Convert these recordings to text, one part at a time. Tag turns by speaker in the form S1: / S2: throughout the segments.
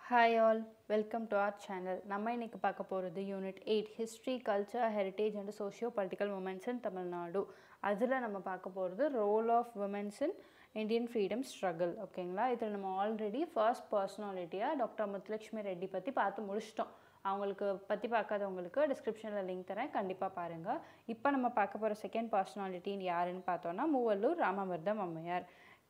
S1: hi all welcome to our channel நம்ம இன்னைக்கு பார்க்க போகிறது unit eight history culture heritage and socio political moments in Tamil Nadu அதில் நம்ம பார்க்க போகிறது role of womens in Indian freedom struggle ஓகேங்களா இதில் நம்ம ஆல்ரெடி ஃபர்ஸ்ட் பர்சனாலிட்டியாக டாக்டர் முத்துலட்சுமி ரெட்டி பற்றி பார்த்து முடிச்சிட்டோம் அவங்களுக்கு பற்றி பார்க்காதவங்களுக்கு டிஸ்கிரிப்ஷனில் லிங்க் தரேன் கண்டிப்பாக பாருங்கள் இப்போ நம்ம பார்க்க போகிற செகண்ட் பர்சனாலிட்டின்னு யாருன்னு பார்த்தோன்னா மூவல்லூர் ராமமிர்தம் அம்மையார்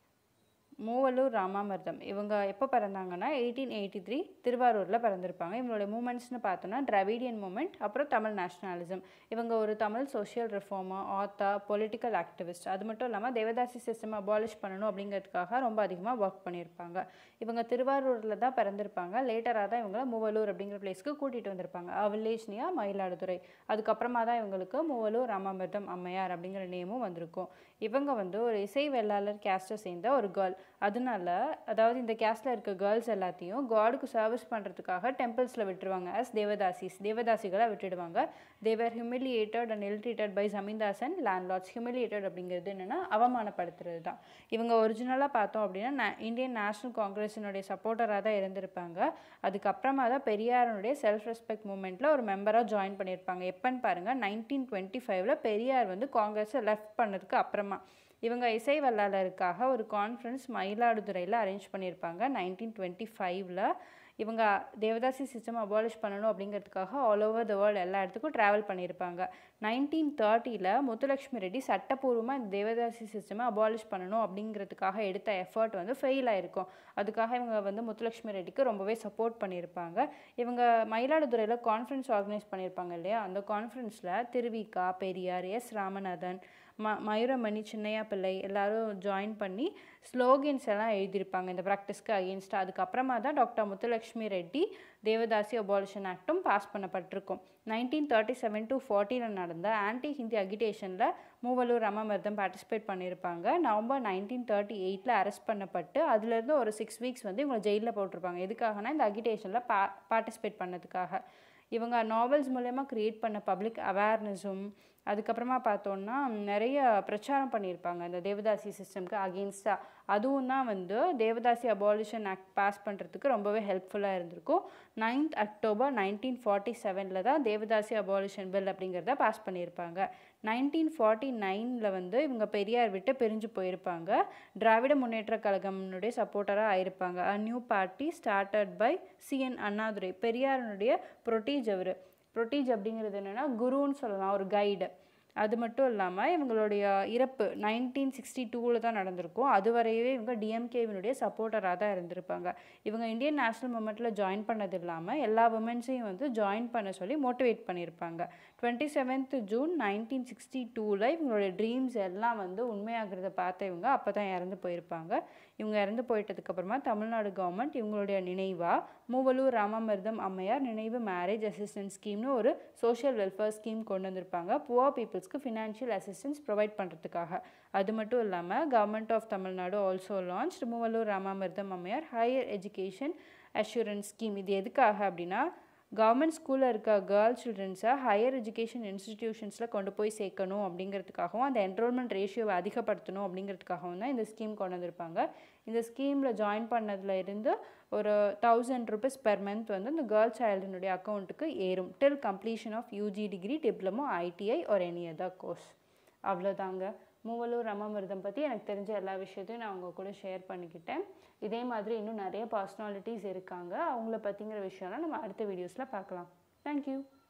S1: மூவலூர் ராமாமிர்தம் இவங்க எப்போ பிறந்தாங்கன்னா எயிட்டீன் எயிட்டி த்ரீ திருவாரூரில் பிறந்திருப்பாங்க இவங்களுடைய மூமெண்ட்ஸ்னு பார்த்தோன்னா டிராவிடியன் மூமெண்ட் அப்புறம் தமிழ் நேஷனலிசம் இவங்க ஒரு தமிழ் சோஷியல் ரிஃபார்மர் ஆத்தா பொலிட்டிக்கல் ஆக்டிவிஸ்ட் அது மட்டும் இல்லாமல் தேவதாசி சிஸ்டம் அபாலிஷ் பண்ணணும் அப்படிங்கிறதுக்காக ரொம்ப அதிகமாக ஒர்க் பண்ணியிருப்பாங்க இவங்க திருவாரூரில் தான் பிறந்திருப்பாங்க லேட்டராக தான் இவங்கள மூவலூர் அப்படிங்கிற பிளேஸ்க்கு கூட்டிகிட்டு வந்திருப்பாங்க வில்லேஜ் நியா மயிலாடுதுறை அதுக்கப்புறமா தான் இவங்களுக்கு மூவலூர் ராமாமிர்தம் அம்மையார் அப்படிங்கிற நேமும் வந்திருக்கும் இவங்க வந்து ஒரு இசை வெள்ளாளர் கேஸ்ட்டை சேர்ந்த ஒரு கேர்ள் அதனால அதாவது இந்த கேஸ்டில் இருக்க கேர்ள்ஸ் எல்லாத்தையும் காடுக்கு சர்வீஸ் பண்ணுறதுக்காக டெம்பிள்ஸில் விட்டுருவாங்க அஸ் தேவதாசிஸ் தேவதாசிகளை விட்டுடுவாங்க they were humiliated and ill treated by zamindars and landlords humiliated அப்படிங்கிறது என்னென்னா அவமானப்படுத்துறது தான் இவங்க ஒரிஜினலாக பார்த்தோம் அப்படின்னா இந்தியன் நேஷனல் காங்கிரஸினுடைய சப்போர்ட்டராக தான் இருந்திருப்பாங்க அதுக்கப்புறமா தான் பெரியாரனுடைய செல்ஃப் ரெஸ்பெக்ட் மூமெண்ட்டில் ஒரு மெம்பராக ஜாயின் பண்ணியிருப்பாங்க எப்போன்னு பாருங்கள் நைன்டீன் டுவெண்ட்டி ஃபைவ்ல பெரியார் வந்து காங்கிரஸை லெஃப்ட் பண்ணதுக்கு அப்புறமா இவங்க இசை வல்லாளருக்காக ஒரு கான்ஃபரன்ஸ் மயிலாடுதுறையில் அரேஞ்ச் பண்ணியிருப்பாங்க நைன்டீன் டுவெண்ட்டி ஃபைவ்ல இவங்க தேவதாசி சிஸ்டம் அபாலிஷ் பண்ணணும் அப்படிங்கிறதுக்காக ஆல் ஓவர் த வேர்ல்டு எல்லா இடத்துக்கும் ட்ராவல் பண்ணியிருப்பாங்க நைன்டீன் தேர்ட்டியில் முத்துலட்சுமி ரெட்டி சட்டப்பூர்வமாக இந்த தேவதாசி சிஸ்டமை அபாலிஷ் பண்ணணும் அப்படிங்கிறதுக்காக எடுத்த எஃபர்ட் வந்து ஃபெயில் ஆயிருக்கும் அதுக்காக இவங்க வந்து முத்துலட்சுமி ரெட்டிக்கு ரொம்பவே சப்போர்ட் பண்ணியிருப்பாங்க இவங்க மயிலாடுதுறையில் கான்ஃபரன்ஸ் ஆர்கனைஸ் பண்ணியிருப்பாங்க இல்லையா அந்த கான்ஃபரன்ஸில் திருவிக்கா பெரியார் எஸ் ராமநாதன் ம மயூரமணி சின்னையா பிள்ளை எல்லாரும் ஜாயின் பண்ணி ஸ்லோகன்ஸ் எல்லாம் எழுதியிருப்பாங்க இந்த ப்ராக்டிஸ்க்கு அகேன்ஸ்டாக அதுக்கப்புறமா தான் டாக்டர் முத்துலட்சுமி ரெட்டி தேவதாசி அபாலிஷன் ஆக்டும் பாஸ் பண்ணப்பட்டிருக்கும் நைன்டீன் தேர்ட்டி செவன் டு ஃபார்ட்டியில் நடந்த ஆன்டி ஹிந்தி அகிடேஷனில் மூவலூர் ராமமிர்தம் பார்ட்டிசிபேட் பண்ணியிருப்பாங்க நவம்பர் நைன்டீன் தேர்ட்டி எயிட்டில் அரெஸ்ட் பண்ணப்பட்டு அதுலேருந்து ஒரு சிக்ஸ் வீக்ஸ் வந்து இவங்க ஜெயிலில் போட்டிருப்பாங்க எதுக்காகனா இந்த அகிடேஷனில் பா பார்ட்டிசிபேட் பண்ணதுக்காக இவங்க நாவல்ஸ் மூலயமா க்ரியேட் பண்ண பப்ளிக் அவேர்னஸும் அதுக்கப்புறமா பார்த்தோன்னா நிறைய பிரச்சாரம் பண்ணியிருப்பாங்க இந்த தேவதாசி சிஸ்டம்க்கு அகெயின்ஸ்டாக அதுவும் தான் வந்து தேவதாசி அபாலிஷன் ஆக்ட் பாஸ் பண்ணுறதுக்கு ரொம்பவே ஹெல்ப்ஃபுல்லாக இருந்திருக்கும் நைன்த் அக்டோபர் நைன்டீன் ஃபார்ட்டி செவனில் தான் தேவதாசி அபாலிஷன் பில் அப்படிங்கிறத பாஸ் பண்ணியிருப்பாங்க நைன்டீன் ஃபார்ட்டி நைனில் வந்து இவங்க பெரியார் விட்டு பிரிஞ்சு போயிருப்பாங்க திராவிட முன்னேற்ற கழகம்னுடைய சப்போர்ட்டராக ஆயிருப்பாங்க a new party started by C N Annadurai பெரியாரனுடைய ப்ரொட்டீஜ் அவர் ப்ரொட்டீஜ் அப்படிங்கிறது என்னென்னா குருன்னு சொல்லலாம் ஒரு கைடு அது மட்டும் இல்லாமல் இவங்களுடைய இறப்பு நைன்டீன் சிக்ஸ்டி டூவில் தான் நடந்திருக்கும் அது வரையவே இவங்க டிஎம்கேவினுடைய சப்போர்ட்டராக தான் இருந்திருப்பாங்க இவங்க இந்தியன் நேஷனல் மூமெண்ட்டில் ஜாயின் பண்ணது இல்லாமல் எல்லா உமன்ஸையும் வந்து ஜாயின் பண்ண சொல்லி மோட்டிவேட் பண்ணியிருப்பாங்க twenty seventh June nineteen sixty டூவில் இவங்களுடைய ட்ரீம்ஸ் எல்லாம் வந்து உண்மையாகிறத பார்த்த இவங்க அப்போ தான் இறந்து போயிருப்பாங்க இவங்க இறந்து போயிட்டதுக்கப்புறமா தமிழ்நாடு கவர்மெண்ட் இவங்களுடைய நினைவாக மூவலூர் ராமமிர்தம் அம்மையார் நினைவு மேரேஜ் அசிஸ்டன்ஸ் ஸ்கீம்னு ஒரு சோஷியல் வெல்ஃபேர் ஸ்கீம் கொண்டு வந்திருப்பாங்க புவர் பீப்புள்ஸ்க்கு ஃபினான்ஷியல் அசிஸ்டன்ஸ் ப்ரொவைட் பண்ணுறதுக்காக அது மட்டும் இல்லாமல் government of Tamil Nadu also launch Moovalur Ramamirtham அம்மையார் ஹையர் எஜுகேஷன் அஷூரன்ஸ் ஸ்கீம் இது எதுக்காக அப்படின்னா கவர்மெண்ட் ஸ்கூலில் இருக்க கேர்ள் சில்ட்ரன்ஸை ஹையர் எஜுகேஷன் இன்ஸ்டிடியூஷன்ஸில் கொண்டு போய் சேர்க்கணும் அப்படிங்கிறதுக்காகவும் அந்த என்ரோல்மெண்ட் ரேஷியோவை அதிகப்படுத்தணும் அப்படிங்கிறதுக்காகவும் தான் இந்த ஸ்கீம் கொண்டு வந்திருப்பாங்க இந்த ஸ்கீமில் ஜாயின் பண்ணதில் இருந்து ஒரு தௌசண்ட் ருபீஸ் பெர் மந்த் வந்து இந்த கேர்ள் சைல்டினுடைய அக்கௌண்ட்டுக்கு ஏறும் till completion of UG degree diploma ITI ஒரு எனி அதர் கோர்ஸ் அவ்வளோதாங்க மூவலூர் ராமாமிர்தம் பற்றி எனக்கு தெரிஞ்ச எல்லா விஷயத்தையும் நான் அவங்க கூட ஷேர் பண்ணிக்கிட்டேன் இதே மாதிரி இன்னும் நிறைய பர்சனாலிட்டிஸ் இருக்காங்க அவங்கள பற்றிங்கிற விஷயம்லாம் நம்ம அடுத்த வீடியோஸில் பார்க்கலாம் தேங்க்யூ